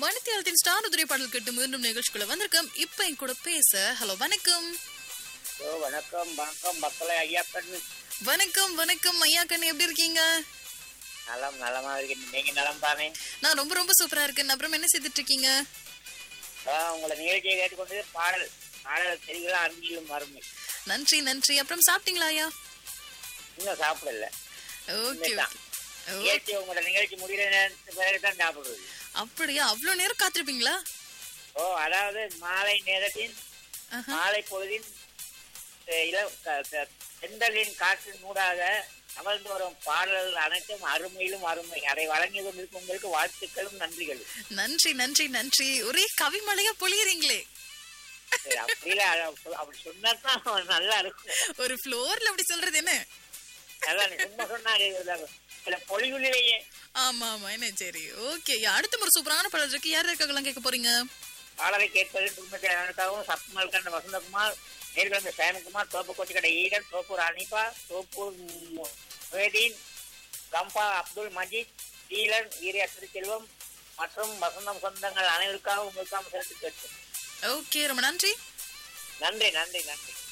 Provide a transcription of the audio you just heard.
மணித்தியாலத்தின் star உதிரை பாடல் கேட்டு மீண்டும் நிகழ்ச்சிக்குள்ள வந்திருக்கோம் இப்ப என் கூட பேச ஹலோ வணக்கம் ஓ வணக்கம் வணக்கம் மக்களே ஐயா கண்ணு வணக்கம் வணக்கம் ஐயா கண்ணு எப்படி இருக்கீங்க நலம் நலமா இருக்கீங்க நீங்க நலம் தானே நான் ரொம்ப ரொம்ப சூப்பரா இருக்கேன் அப்புறம் என்ன செய்துட்டு இருக்கீங்க அதான் உங்களை நிகழ்ச்சியை கேட்டுக்கொண்டு பாடல் பாடல் தெரியுங்களா அருமையிலும் அருமை நன்றி நன்றி அப்புறம் சாப்பிட்டீங்களா ஐயா இன்னும் சாப்பிடல ஓகே உண்மைதான். நிகழ்ச்சி உங்களோட நிகழ்ச்சி முடிகிற நேரத்துக்கு பிறகு தான் சாப்பிடுறது அப்படியா அவ்வளவு நேரம் காத்திருப்பீங்களா ஓ அதாவது மாலை நேரத்தின் ஆஹா. மாலை பொழுதின் அஹ், இள க- க- செந்தலின் காற்றின் மூடாக அமர்ந்து வரும் பாடல்கள் அனைத்தும் அருமையிலும் அருமை அதை வழங்கி கொண்டிருக்கும் உங்களுக்கு வாழ்த்துக்களும் நன்றிகளும் நன்றி நன்றி நன்றி ஒரே கவிமழையா பொழியறீங்களே சரி, அப்படில அப்படி சொன்னா தான் நல்லா இருக்கும் ஒரு ஃப்ளோர்ல அப்படி சொல்றது என்ன அதான் சும்மா சொன்னாங்க சில பொழிவுலேயே ஆமா ஆமா என்ன சரி ஓகே அடுத்த ஒரு சூப்பரான பாடல் இருக்கு யார் இருக்காங்கலாம் கேட்க போறீங்க பாடலை கேட்பது குடும்பத்தினருக்காகவும் சப்மல் கண்ட வசந்தகுமார் நேர்கண்ட சேனகுமார் தோப்பு கொச்சிக்கடை ஈடன் தோப்பூர் அனிபா தோப்பூர் முஹதீன் கம்பா அப்துல் மஜீத் சீலன் வீரியா திருச்செல்வம் மற்றும் வசந்தம் சொந்தங்கள் அனைவருக்காகவும் உங்களுக்காக சேர்த்து கேட்கும் ஓகே ரொம்ப நன்றி நன்றி நன்றி நன்றி